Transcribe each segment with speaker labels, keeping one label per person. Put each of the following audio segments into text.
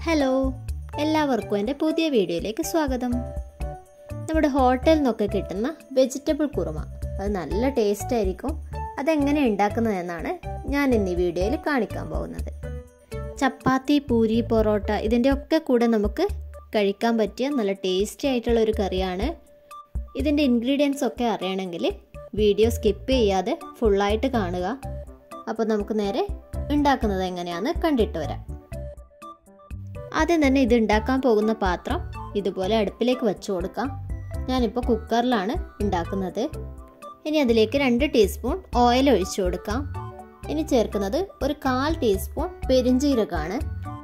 Speaker 1: hello എല്ലാവർക്കും എൻ്റെ പുതിയ വീഡിയോയിലേക്ക് സ്വാഗതം നമ്മുടെ ഹോട്ടലിൽ നിന്നൊക്കെ കിട്ടുന്ന വെജിറ്റബിൾ കുറുമ അത് നല്ല ടേസ്റ്റ് ആയിരിക്കും അതെങ്ങനെ ഉണ്ടാക്കുന്നതെന്നാണ് ഞാൻ ഇന്ന് ഈ വീഡിയോയിൽ കാണിക്കാൻ പോകുന്നത് ചപ്പാത്തി പൂരി പൊറോട്ട ഇതിൻ്റെ ഒക്കെ കൂടെ നമുക്ക് കഴിക്കാൻ പറ്റിയ നല്ല ടേസ്റ്റി ആയിട്ടുള്ള ഒരു കറിയാണ് ഇതിൻ്റെ ഇൻഗ്രീഡിയൻസ് ഒക്കെ അറിയണമെങ്കിൽ വീഡിയോ സ്കിപ്പ് ചെയ്യാതെ ഫുള്ളായിട്ട് കാണുക അപ്പോൾ നമുക്ക് നേരെ ഉണ്ടാക്കുന്നത് എങ്ങനെയാണെന്ന് കണ്ടിട്ട് വരാം ആദ്യം തന്നെ ഇത് ഉണ്ടാക്കാൻ പോകുന്ന പാത്രം ഇതുപോലെ അടുപ്പിലേക്ക് വെച്ച് കൊടുക്കാം ഞാനിപ്പോൾ കുക്കറിലാണ് ഉണ്ടാക്കുന്നത് ഇനി അതിലേക്ക് രണ്ട് ടീസ്പൂൺ ഓയിൽ ഒഴിച്ചു കൊടുക്കാം ഇനി ചേർക്കുന്നത് ഒരു കാൽ ടീസ്പൂൺ പെരിഞ്ചീരകമാണ്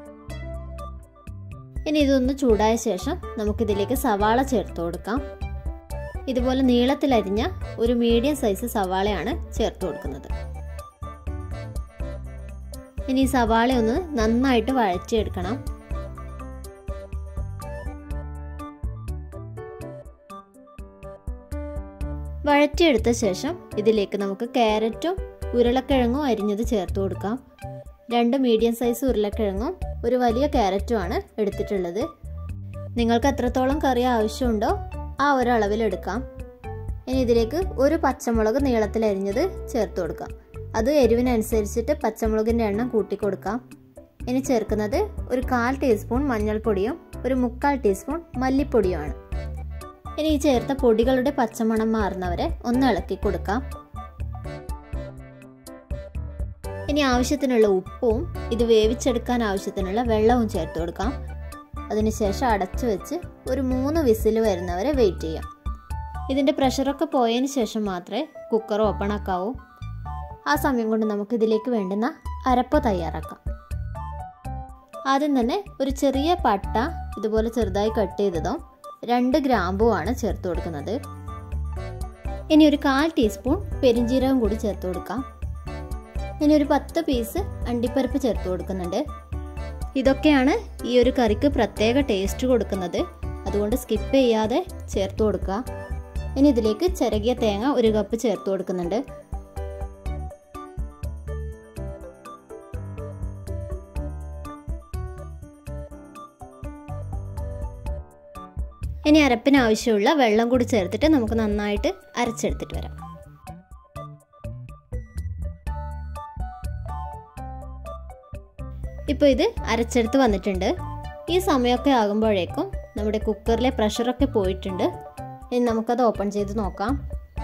Speaker 1: ഇനി ഇതൊന്ന് ചൂടായ ശേഷം നമുക്കിതിലേക്ക് സവാള ചേർത്ത് കൊടുക്കാം ഇതുപോലെ നീളത്തിലരിഞ്ഞ ഒരു മീഡിയം സൈസ് സവാളയാണ് ചേർത്ത് കൊടുക്കുന്നത് ഇനി സവാള ഒന്ന് നന്നായിട്ട് വഴറ്റിയെടുക്കണം വഴറ്റിയെടുത്ത ശേഷം ഇതിലേക്ക് നമുക്ക് ക്യാരറ്റും ഉരുളക്കിഴങ്ങും അരിഞ്ഞത് ചേർത്ത് കൊടുക്കാം രണ്ട് മീഡിയം സൈസ് ഉരുളക്കിഴങ്ങും ഒരു വലിയ ക്യാരറ്റുമാണ് എടുത്തിട്ടുള്ളത് നിങ്ങൾക്ക് എത്രത്തോളം കറി ആവശ്യമുണ്ടോ ആ ഒരു അളവിൽ എടുക്കാം ഇനി ഇതിലേക്ക് ഒരു പച്ചമുളക് നീളത്തിൽ അരിഞ്ഞത് ചേർത്ത് കൊടുക്കാം അത് എരിവിനനുസരിച്ചിട്ട് പച്ചമുളകിൻ്റെ എണ്ണം കൂട്ടി കൊടുക്കാം ഇനി ചേർക്കുന്നത് ഒരു കാൽ ടീസ്പൂൺ മഞ്ഞൾപ്പൊടിയും ഒരു മുക്കാൽ ടീസ്പൂൺ മല്ലിപ്പൊടിയുമാണ് ഇനി ഈ ചേർത്ത പൊടികളുടെ പച്ചമണം മാറുന്നവരെ ഒന്ന് ഇളക്കി കൊടുക്കാം ഇനി ആവശ്യത്തിനുള്ള ഉപ്പും ഇത് വേവിച്ചെടുക്കാൻ ആവശ്യത്തിനുള്ള വെള്ളവും ചേർത്ത് കൊടുക്കാം അതിനുശേഷം അടച്ചു വെച്ച് ഒരു മൂന്ന് വിസിൽ വരുന്നവരെ വെയിറ്റ് ചെയ്യാം ഇതിൻ്റെ പ്രഷറൊക്കെ പോയതിന് ശേഷം മാത്രമേ കുക്കർ ഓപ്പൺ ആക്കാവൂ ആ സമയം കൊണ്ട് നമുക്ക് ഇതിലേക്ക് വേണ്ടുന്ന അരപ്പ് തയ്യാറാക്കാം ആദ്യം തന്നെ ഒരു ചെറിയ പട്ട ഇതുപോലെ ചെറുതായി കട്ട് ചെയ്തതും രണ്ട് ഗ്രാമ്പുമാണ് ചേർത്ത് കൊടുക്കുന്നത് ഇനി ഒരു കാൽ ടീസ്പൂൺ പെരിഞ്ജീരകം കൂടി ചേർത്ത് കൊടുക്കാം ഇനി ഒരു പത്ത് പീസ് അണ്ടിപ്പരിപ്പ് ചേർത്ത് കൊടുക്കുന്നുണ്ട് ഇതൊക്കെയാണ് ഈ ഒരു കറിക്ക് പ്രത്യേക ടേസ്റ്റ് കൊടുക്കുന്നത് അതുകൊണ്ട് സ്കിപ്പ് ചെയ്യാതെ ചേർത്ത് കൊടുക്കുക ഇനി ഇതിലേക്ക് ചിരകിയ തേങ്ങ ഒരു കപ്പ് ചേർത്ത് കൊടുക്കുന്നുണ്ട് ഇനി അരപ്പിന് ആവശ്യമുള്ള വെള്ളം കൂടി ചേർത്തിട്ട് നമുക്ക് നന്നായിട്ട് അരച്ചെടുത്തിട്ട് വരാം ഇപ്പോൾ ഇത് അരച്ചെടുത്ത് വന്നിട്ടുണ്ട് ഈ സമയമൊക്കെ ആകുമ്പോഴേക്കും നമ്മുടെ കുക്കറിലെ പ്രഷറൊക്കെ പോയിട്ടുണ്ട് ഇനി നമുക്കത് ഓപ്പൺ ചെയ്ത് നോക്കാം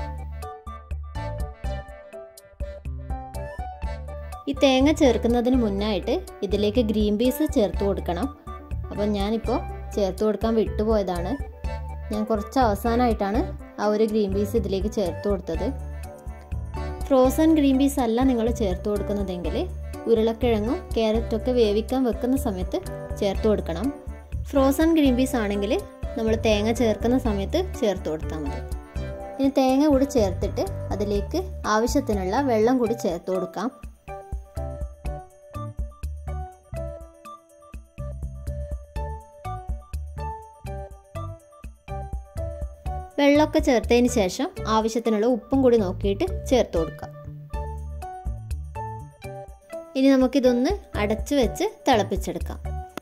Speaker 1: ഈ തേങ്ങ ചേർക്കുന്നതിന് മുന്നായിട്ട് ഇതിലേക്ക് ഗ്രീൻ പീസ് ചേർത്ത് കൊടുക്കണം അപ്പം ഞാനിപ്പോൾ ചേർത്ത് കൊടുക്കാൻ വിട്ടുപോയതാണ് ഞാൻ കുറച്ച് അവസാനമായിട്ടാണ് ആ ഒരു ഗ്രീൻ പീസ് ഇതിലേക്ക് ചേർത്ത് കൊടുത്തത് ഫ്രോസൺ ഗ്രീൻ പീസ് അല്ല നിങ്ങൾ ചേർത്ത് കൊടുക്കുന്നതെങ്കിൽ ഉരുളക്കിഴങ്ങും ക്യാരറ്റൊക്കെ വേവിക്കാൻ വെക്കുന്ന സമയത്ത് ചേർത്ത് കൊടുക്കണം ഫ്രോസൺ ഗ്രീൻ പീസ് ആണെങ്കിൽ നമ്മൾ തേങ്ങ ചേർക്കുന്ന സമയത്ത് ചേർത്ത് കൊടുത്താൽ മതി ഇനി തേങ്ങ കൂടി ചേർത്തിട്ട് അതിലേക്ക് ആവശ്യത്തിനുള്ള വെള്ളം കൂടി ചേർത്ത് കൊടുക്കാം വെള്ളമൊക്കെ ചേർത്തതിന് ശേഷം ആവശ്യത്തിനുള്ള ഉപ്പും കൂടി നോക്കിയിട്ട് ചേർത്ത് കൊടുക്കാം ഇനി നമുക്കിതൊന്ന് അടച്ചു വെച്ച് തിളപ്പിച്ചെടുക്കാം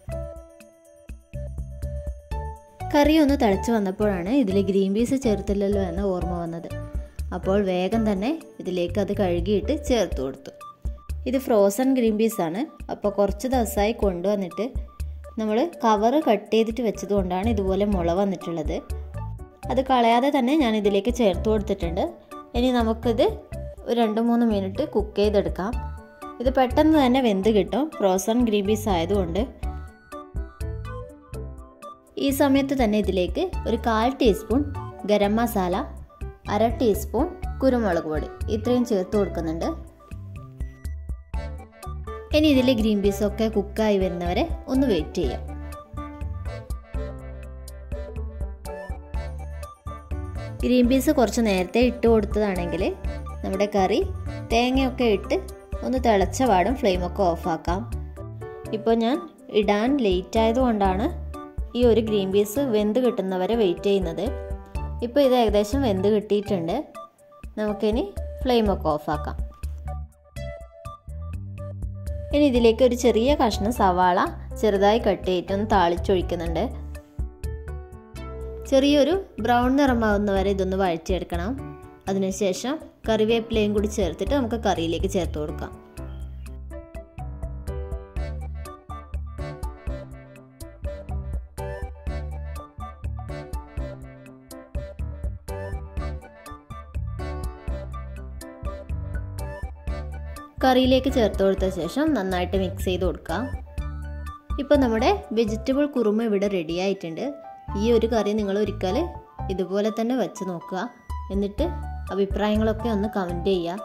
Speaker 1: കറി ഒന്ന് തിളച്ച് വന്നപ്പോഴാണ് ഇതിൽ ഗ്രീൻ പീസ് ചേർത്തില്ലല്ലോ എന്ന ഓർമ്മ വന്നത് അപ്പോൾ വേഗം തന്നെ ഇതിലേക്ക് അത് കഴുകിയിട്ട് ചേർത്ത് കൊടുത്തു ഇത് ഫ്രോസൺ ഗ്രീൻ പീസാണ് അപ്പോൾ കുറച്ച് ദിവസമായി കൊണ്ടുവന്നിട്ട് നമ്മൾ കവറ് കട്ട് ചെയ്തിട്ട് വെച്ചതുകൊണ്ടാണ് ഇതുപോലെ മുള വന്നിട്ടുള്ളത് അത് കളയാതെ തന്നെ ഞാൻ ഇതിലേക്ക് ചേർത്ത് കൊടുത്തിട്ടുണ്ട് ഇനി നമുക്കിത് ഒരു രണ്ട് മൂന്ന് മിനിറ്റ് കുക്ക് ചെയ്തെടുക്കാം ഇത് പെട്ടെന്ന് തന്നെ വെന്ത് കിട്ടും ഫ്രോസൺ ഗ്രീൻ പീസ് ആയതുകൊണ്ട് ഈ സമയത്ത് തന്നെ ഇതിലേക്ക് ഒരു കാൽ ടീസ്പൂൺ ഗരം മസാല അര ടീസ്പൂൺ കുരുമുളക് പൊടി ഇത്രയും ചേർത്ത് കൊടുക്കുന്നുണ്ട് ഇനി ഇതിൽ ഗ്രീൻ പീസൊക്കെ കുക്കായി വരുന്നവരെ ഒന്ന് വെയിറ്റ് ചെയ്യാം ഗ്രീൻ പീസ് കുറച്ച് നേരത്തെ ഇട്ട് കൊടുത്തതാണെങ്കിൽ നമ്മുടെ കറി തേങ്ങയൊക്കെ ഇട്ട് ഒന്ന് തിളച്ച പാടും ഫ്ലെയിമൊക്കെ ഓഫാക്കാം ഇപ്പോൾ ഞാൻ ഇടാൻ ലേറ്റ് ആയതുകൊണ്ടാണ് ഈ ഒരു ഗ്രീൻ പീസ് വെന്ത് കിട്ടുന്നവരെ വെയിറ്റ് ചെയ്യുന്നത് ഇപ്പോൾ ഇത് ഏകദേശം വെന്ത് കിട്ടിയിട്ടുണ്ട് നമുക്കിനി ഫ്ലെയിമൊക്കെ ഓഫാക്കാം ഇനി ഇതിലേക്ക് ഒരു ചെറിയ കഷ്ണം സവാള ചെറുതായി കട്ട് ചെയ്തിട്ടൊന്ന് താളിച്ചൊഴിക്കുന്നുണ്ട് ചെറിയൊരു ബ്രൗൺ നിറമാവുന്ന വരെ ഇതൊന്ന് വഴറ്റിയെടുക്കണം അതിനുശേഷം കറിവേപ്പിലയും കൂടി ചേർത്തിട്ട് നമുക്ക് കറിയിലേക്ക് ചേർത്ത് കൊടുക്കാം കറിയിലേക്ക് ചേർത്ത് കൊടുത്ത ശേഷം നന്നായിട്ട് മിക്സ് ചെയ്ത് കൊടുക്കാം ഇപ്പോൾ നമ്മുടെ വെജിറ്റബിൾ കുറുമ ഇവിടെ റെഡി ആയിട്ടുണ്ട് ഈ ഒരു കറി നിങ്ങൾ ഒരിക്കൽ ഇതുപോലെ തന്നെ വെച്ച് നോക്കുക എന്നിട്ട് അഭിപ്രായങ്ങളൊക്കെ ഒന്ന് കമൻറ്റ് ചെയ്യുക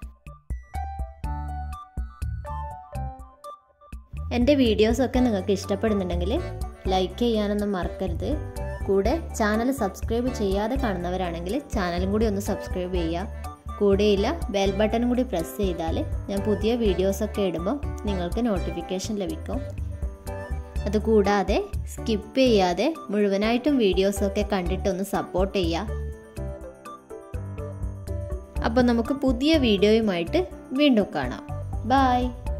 Speaker 1: എൻ്റെ വീഡിയോസൊക്കെ നിങ്ങൾക്ക് ഇഷ്ടപ്പെടുന്നുണ്ടെങ്കിൽ ലൈക്ക് ചെയ്യാനൊന്നും മറക്കരുത് കൂടെ ചാനൽ സബ്സ്ക്രൈബ് ചെയ്യാതെ കാണുന്നവരാണെങ്കിൽ ചാനലും കൂടി ഒന്ന് സബ്സ്ക്രൈബ് ചെയ്യുക കൂടെയില്ല ബെൽ ബട്ടൺ കൂടി പ്രസ് ചെയ്താൽ ഞാൻ പുതിയ വീഡിയോസൊക്കെ ഇടുമ്പോൾ നിങ്ങൾക്ക് നോട്ടിഫിക്കേഷൻ ലഭിക്കും അതുകൂടാതെ സ്കിപ്പ് ചെയ്യാതെ മുഴുവനായിട്ടും വീഡിയോസൊക്കെ കണ്ടിട്ടൊന്ന് സപ്പോർട്ട് ചെയ്യുക അപ്പോൾ നമുക്ക് പുതിയ വീഡിയോയുമായിട്ട് വീണ്ടും കാണാം ബായ്